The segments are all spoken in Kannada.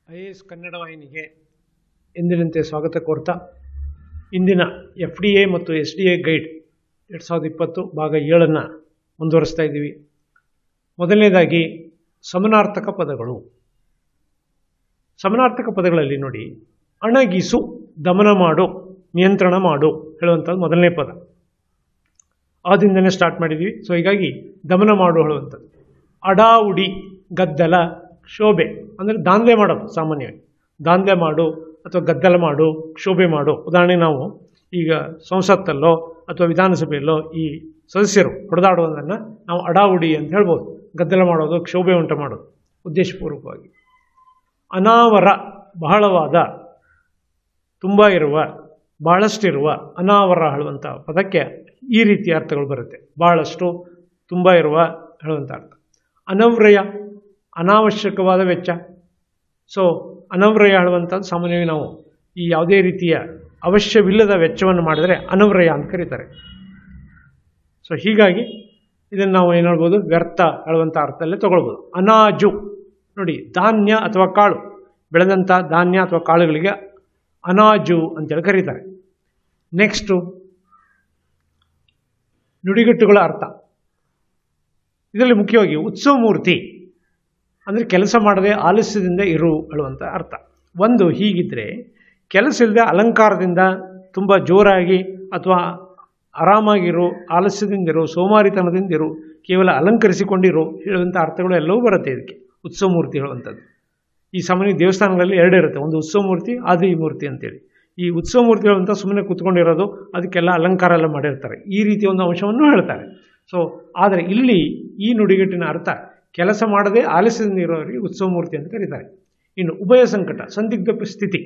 ಐ ಎ ಎಸ್ ಕನ್ನಡ ವಾಹಿನಿಗೆ ಎಂದಿನಂತೆ ಸ್ವಾಗತ ಕೋರ್ತಾ ಇಂದಿನ ಎಫ್ ಡಿ ಎ ಮತ್ತು ಎಸ್ ಡಿ ಎ ಗೈಡ್ ಎರಡು ಸಾವಿರದ ಇಪ್ಪತ್ತು ಭಾಗ ಏಳನ್ನು ಮುಂದುವರಿಸ್ತಾ ಇದ್ದೀವಿ ಮೊದಲನೇದಾಗಿ ಸಮನಾರ್ಥಕ ಪದಗಳು ಸಮನಾರ್ಥಕ ಪದಗಳಲ್ಲಿ ನೋಡಿ ಅಣಗಿಸು ದಮನ ಮಾಡು ನಿಯಂತ್ರಣ ಮಾಡು ಹೇಳುವಂಥದ್ದು ಮೊದಲನೇ ಪದ ಆದಿಂದನೇ ಸ್ಟಾರ್ಟ್ ಮಾಡಿದ್ವಿ ಸೊ ಹೀಗಾಗಿ ದಮನ ಮಾಡು ಹೇಳುವಂಥದ್ದು ಅಡಾವುಡಿ ಗದ್ದಲ ಶೋಭೆ ಅಂದರೆ ದಾಂಧಲೆ ಮಾಡೋದು ಸಾಮಾನ್ಯವಾಗಿ ದಾಂಧಲೆ ಮಾಡು ಅಥವಾ ಗದ್ದಲ ಮಾಡು ಕ್ಷೋಭೆ ಮಾಡು ಉದಾಹರಣೆ ನಾವು ಈಗ ಸಂಸತ್ತಲ್ಲೋ ಅಥವಾ ವಿಧಾನಸಭೆಯಲ್ಲೋ ಈ ಸದಸ್ಯರು ಹೊಡೆದಾಡುವುದನ್ನು ನಾವು ಅಡಾವುಡಿ ಅಂತ ಹೇಳ್ಬೋದು ಗದ್ದಲ ಮಾಡೋದು ಕ್ಷೋಭೆ ಉಂಟು ಮಾಡೋದು ಉದ್ದೇಶಪೂರ್ವಕವಾಗಿ ಅನಾವರ ಬಹಳವಾದ ತುಂಬ ಇರುವ ಬಹಳಷ್ಟಿರುವ ಅನಾವರ ಹೇಳುವಂಥ ಪದಕ್ಕೆ ಈ ರೀತಿಯ ಅರ್ಥಗಳು ಬರುತ್ತೆ ಬಹಳಷ್ಟು ತುಂಬ ಇರುವ ಹೇಳುವಂಥ ಅರ್ಥ ಅನವ್ರಯ ಅನಾವಶ್ಯಕವಾದ ವೆಚ್ಚ ಸೊ ಅನವ್ರಯ ಹೇಳುವಂಥದ್ದು ಸಾಮಾನ್ಯವಾಗಿ ನಾವು ಈ ಯಾವುದೇ ರೀತಿಯ ಅವಶ್ಯವಿಲ್ಲದ ವೆಚ್ಚವನ್ನು ಮಾಡಿದರೆ ಅನವ್ರಯ ಅಂತ ಕರೀತಾರೆ ಸೊ ಹೀಗಾಗಿ ಇದನ್ನು ನಾವು ಏನು ಹೇಳ್ಬೋದು ವ್ಯರ್ಥ ಹೇಳುವಂಥ ಅರ್ಥದಲ್ಲೇ ತಗೊಳ್ಬೋದು ಅನಾಜು ನೋಡಿ ಧಾನ್ಯ ಅಥವಾ ಕಾಳು ಬೆಳೆದಂಥ ಧಾನ್ಯ ಅಥವಾ ಕಾಳುಗಳಿಗೆ ಅನಾಜು ಅಂತೇಳಿ ಕರೀತಾರೆ ನೆಕ್ಸ್ಟು ನುಡಿಗಟ್ಟುಗಳ ಅರ್ಥ ಇದರಲ್ಲಿ ಮುಖ್ಯವಾಗಿ ಉತ್ಸವ ಮೂರ್ತಿ ಅಂದರೆ ಕೆಲಸ ಮಾಡದೆ ಆಲಸ್ಯದಿಂದ ಇರು ಹೇಳುವಂಥ ಅರ್ಥ ಒಂದು ಹೀಗಿದ್ದರೆ ಕೆಲಸ ಇಲ್ಲದೆ ಅಲಂಕಾರದಿಂದ ತುಂಬ ಜೋರಾಗಿ ಅಥವಾ ಆರಾಮಾಗಿರು ಆಲಸ್ಯದಿಂದಿರು ಸೋಮಾರಿತನದಿಂದಿರು ಕೇವಲ ಅಲಂಕರಿಸಿಕೊಂಡಿರು ಹೇಳುವಂಥ ಅರ್ಥಗಳು ಎಲ್ಲವೂ ಬರುತ್ತೆ ಇದಕ್ಕೆ ಉತ್ಸವ ಮೂರ್ತಿ ಹೇಳುವಂಥದ್ದು ಈ ಸಾಮಾನ್ಯ ದೇವಸ್ಥಾನಗಳಲ್ಲಿ ಎರಡೇ ಇರುತ್ತೆ ಒಂದು ಉತ್ಸವ ಮೂರ್ತಿ ಆದಿ ಮೂರ್ತಿ ಅಂತೇಳಿ ಈ ಉತ್ಸವ ಮೂರ್ತಿಗಳಂತ ಸುಮ್ಮನೆ ಕೂತ್ಕೊಂಡಿರೋದು ಅದಕ್ಕೆಲ್ಲ ಅಲಂಕಾರ ಎಲ್ಲ ಮಾಡಿರ್ತಾರೆ ಈ ರೀತಿಯ ಒಂದು ಅಂಶವನ್ನು ಹೇಳ್ತಾರೆ ಸೊ ಆದರೆ ಇಲ್ಲಿ ಈ ನುಡಿಗಟ್ಟಿನ ಅರ್ಥ ಕೆಲಸ ಮಾಡದೆ ಆಲಸ್ಯದಿಂದ ಇರೋರಿಗೆ ಉತ್ಸವ ಮೂರ್ತಿ ಅಂತ ಕರೀತಾರೆ ಇನ್ನು ಉಭಯ ಸಂಕಟ ಸಂದಿಗ್ಧ ಸ್ಥಿತಿ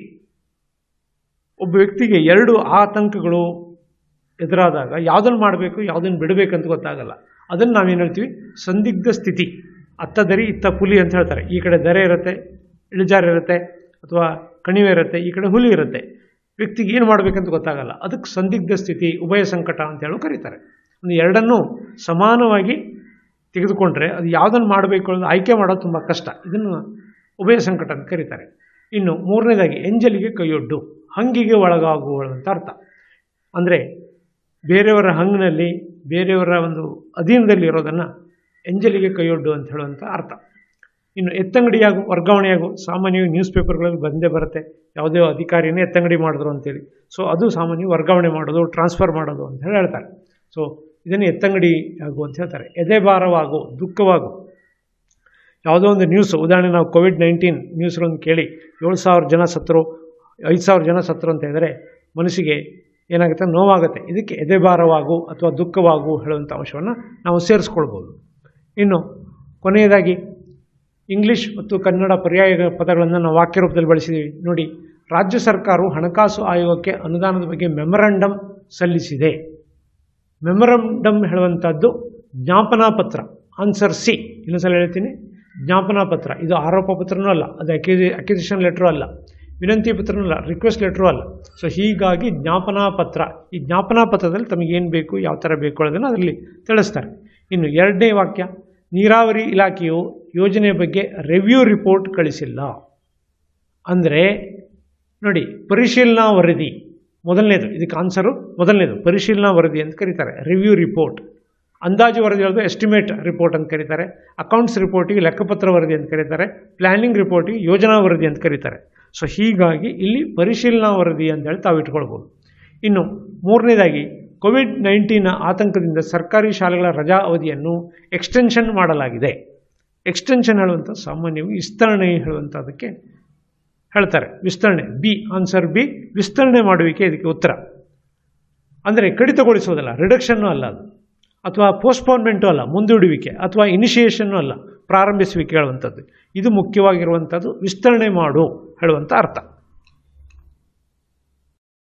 ಒಬ್ಬ ವ್ಯಕ್ತಿಗೆ ಎರಡು ಆತಂಕಗಳು ಎದುರಾದಾಗ ಯಾವುದನ್ನು ಮಾಡಬೇಕು ಯಾವುದನ್ನು ಬಿಡಬೇಕಂತ ಗೊತ್ತಾಗಲ್ಲ ಅದನ್ನು ನಾವೇನು ಹೇಳ್ತೀವಿ ಸಂದಿಗ್ಧ ಸ್ಥಿತಿ ಅತ್ತ ದರಿ ಇತ್ತ ಪುಲಿ ಅಂತ ಹೇಳ್ತಾರೆ ಈ ಕಡೆ ದರೆ ಇರುತ್ತೆ ಇಳಿಜಾರು ಇರುತ್ತೆ ಅಥವಾ ಕಣಿವೆ ಇರುತ್ತೆ ಈ ಕಡೆ ಹುಲಿ ಇರುತ್ತೆ ವ್ಯಕ್ತಿಗೆ ಏನು ಮಾಡಬೇಕಂತ ಗೊತ್ತಾಗಲ್ಲ ಅದಕ್ಕೆ ಸಂದಿಗ್ಧ ಸ್ಥಿತಿ ಉಭಯ ಸಂಕಟ ಅಂತ ಹೇಳಿ ಕರೀತಾರೆ ಒಂದು ಎರಡನ್ನೂ ಸಮಾನವಾಗಿ ತೆಗೆದುಕೊಂಡ್ರೆ ಅದು ಯಾವುದನ್ನು ಮಾಡಬೇಕು ಅನ್ನೋದು ಆಯ್ಕೆ ಮಾಡೋದು ತುಂಬ ಕಷ್ಟ ಇದನ್ನು ಉಭಯ ಸಂಕಟ ಅಂತ ಕರೀತಾರೆ ಇನ್ನು ಮೂರನೇದಾಗಿ ಎಂಜಲಿಗೆ ಕೈಯೊಡ್ಡು ಹಂಗಿಗೆ ಒಳಗಾಗುವಂಥ ಅರ್ಥ ಅಂದರೆ ಬೇರೆಯವರ ಹಂಗಿನಲ್ಲಿ ಬೇರೆಯವರ ಒಂದು ಅಧೀನದಲ್ಲಿ ಇರೋದನ್ನು ಎಂಜಲಿಗೆ ಕೈಯೊಡ್ಡು ಅಂತ ಹೇಳುವಂಥ ಅರ್ಥ ಇನ್ನು ಎತ್ತಂಗಡಿಯಾಗು ವರ್ಗಾವಣೆಯಾಗು ಸಾಮಾನ್ಯವಾಗಿ ನ್ಯೂಸ್ ಪೇಪರ್ಗಳಲ್ಲಿ ಬಂದೇ ಬರುತ್ತೆ ಯಾವುದೇ ಅಧಿಕಾರಿನೇ ಎತ್ತಂಗಡಿ ಮಾಡಿದ್ರು ಅಂತೇಳಿ ಸೊ ಅದು ಸಾಮಾನ್ಯ ವರ್ಗಾವಣೆ ಮಾಡೋದು ಟ್ರಾನ್ಸ್ಫರ್ ಮಾಡೋದು ಅಂತ ಹೇಳಿ ಹೇಳ್ತಾರೆ ಸೊ ಇದನ್ನು ಎತ್ತಂಗಡಿ ಆಗು ಅಂತ ಹೇಳ್ತಾರೆ ಎದೆಭಾರವಾಗು ದುಃಖವಾಗು ಯಾವುದೋ ಒಂದು ನ್ಯೂಸ್ ಉದಾಹರಣೆ ನಾವು ಕೋವಿಡ್ ನೈನ್ಟೀನ್ ನ್ಯೂಸ್ಗಳನ್ನು ಕೇಳಿ ಏಳು ಸಾವಿರ ಜನ ಸತ್ತರು ಐದು ಸಾವಿರ ಜನ ಸತ್ತರು ಅಂತ ಹೇಳಿದರೆ ಮನಸ್ಸಿಗೆ ಏನಾಗುತ್ತೆ ನೋವಾಗುತ್ತೆ ಇದಕ್ಕೆ ಎದೆಭಾರವಾಗು ಅಥವಾ ದುಃಖವಾಗು ಹೇಳುವಂಥ ಅಂಶವನ್ನು ನಾವು ಸೇರಿಸ್ಕೊಳ್ಬೋದು ಇನ್ನು ಕೊನೆಯದಾಗಿ ಇಂಗ್ಲೀಷ್ ಮತ್ತು ಕನ್ನಡ ಪರ್ಯಾಯ ಪದಗಳನ್ನು ನಾವು ವಾಕ್ಯ ರೂಪದಲ್ಲಿ ಬಳಸಿದ್ದೀವಿ ನೋಡಿ ರಾಜ್ಯ ಸರ್ಕಾರವು ಹಣಕಾಸು ಆಯೋಗಕ್ಕೆ ಅನುದಾನದ ಬಗ್ಗೆ ಮೆಮೊರಂಡಮ್ ಸಲ್ಲಿಸಿದೆ ಮೆಮೊರಂಡಮ್ ಹೇಳುವಂಥದ್ದು ಜ್ಞಾಪನಾ ಪತ್ರ ಆನ್ಸರ್ ಸಿ ಇನ್ನೊಂದ್ಸಲ ಹೇಳ್ತೀನಿ ಜ್ಞಾಪನಾ ಪತ್ರ ಇದು ಆರೋಪ ಪತ್ರನೂ ಅಲ್ಲ ಅದು ಅಕ್ಯೂಸಿ ಅಕ್ಯೂಸಿಷನ್ ಲೆಟ್ರೂ ಅಲ್ಲ ವಿನಂತಿ ಪತ್ರನೂ ಅಲ್ಲ ರಿಕ್ವೆಸ್ಟ್ ಲೆಟ್ರೂ ಅಲ್ಲ ಸೊ ಹೀಗಾಗಿ ಜ್ಞಾಪನಾ ಪತ್ರ ಈ ಜ್ಞಾಪನಾ ಪತ್ರದಲ್ಲಿ ತಮಗೇನು ಬೇಕು ಯಾವ ಥರ ಬೇಕು ಅನ್ನೋದನ್ನು ಅದರಲ್ಲಿ ತಿಳಿಸ್ತಾರೆ ಇನ್ನು ಎರಡನೇ ವಾಕ್ಯ ನೀರಾವರಿ ಇಲಾಖೆಯು ಯೋಜನೆಯ ಬಗ್ಗೆ ರಿವ್ಯೂ ರಿಪೋರ್ಟ್ ಕಳಿಸಿಲ್ಲ ಅಂದರೆ ನೋಡಿ ಪರಿಶೀಲನಾ ವರದಿ ಮೊದಲನೇದು ಇದಕ್ಕೆ ಆನ್ಸರು ಮೊದಲನೇದು ಪರಿಶೀಲನಾ ವರದಿ ಅಂತ ಕರೀತಾರೆ ರಿವ್ಯೂ ರಿಪೋರ್ಟ್ ಅಂದಾಜು ವರದಿ ಹೇಳೋದು ಎಸ್ಟಿಮೇಟ್ ರಿಪೋರ್ಟ್ ಅಂತ ಕರೀತಾರೆ ಅಕೌಂಟ್ಸ್ ರಿಪೋರ್ಟಿಗೆ ಲೆಕ್ಕಪತ್ರ ವರದಿ ಅಂತ ಕರೀತಾರೆ ಪ್ಲ್ಯಾನಿಂಗ್ ರಿಪೋರ್ಟಿಗೆ ಯೋಜನಾ ವರದಿ ಅಂತ ಕರೀತಾರೆ ಸೊ ಹೀಗಾಗಿ ಇಲ್ಲಿ ಪರಿಶೀಲನಾ ವರದಿ ಅಂತೇಳಿ ತಾವು ಇಟ್ಕೊಳ್ಬೋದು ಇನ್ನು ಮೂರನೇದಾಗಿ ಕೋವಿಡ್ ನೈನ್ಟೀನ್ ಆತಂಕದಿಂದ ಸರ್ಕಾರಿ ಶಾಲೆಗಳ ರಜಾ ಅವಧಿಯನ್ನು ಎಕ್ಸ್ಟೆನ್ಷನ್ ಮಾಡಲಾಗಿದೆ ಎಕ್ಸ್ಟೆನ್ಷನ್ ಹೇಳುವಂಥ ಸಾಮಾನ್ಯವಾಗಿ ವಿಸ್ತರಣೆ ಹೇಳುವಂಥದ್ದಕ್ಕೆ ಹೇಳ್ತಾರೆ ವಿಸ್ತರಣೆ ಬಿ ಆನ್ಸರ್ ಬಿ ವಿಸ್ತರಣೆ ಮಾಡುವಿಕೆ ಇದಕ್ಕೆ ಉತ್ತರ ಅಂದರೆ ಕಡಿತಗೊಳಿಸೋದಲ್ಲ ರಿಡಕ್ಷನ್ನು ಅಲ್ಲ ಅದು ಅಥವಾ ಪೋಸ್ಟ್ಪೋನ್ಮೆಂಟು ಅಲ್ಲ ಮುಂದೂಡುವಿಕೆ ಅಥವಾ ಇನಿಷಿಯೇಷನ್ನು ಅಲ್ಲ ಪ್ರಾರಂಭಿಸುವಿಕೆ ಹೇಳುವಂಥದ್ದು ಇದು ಮುಖ್ಯವಾಗಿರುವಂಥದ್ದು ವಿಸ್ತರಣೆ ಮಾಡು ಹೇಳುವಂಥ ಅರ್ಥ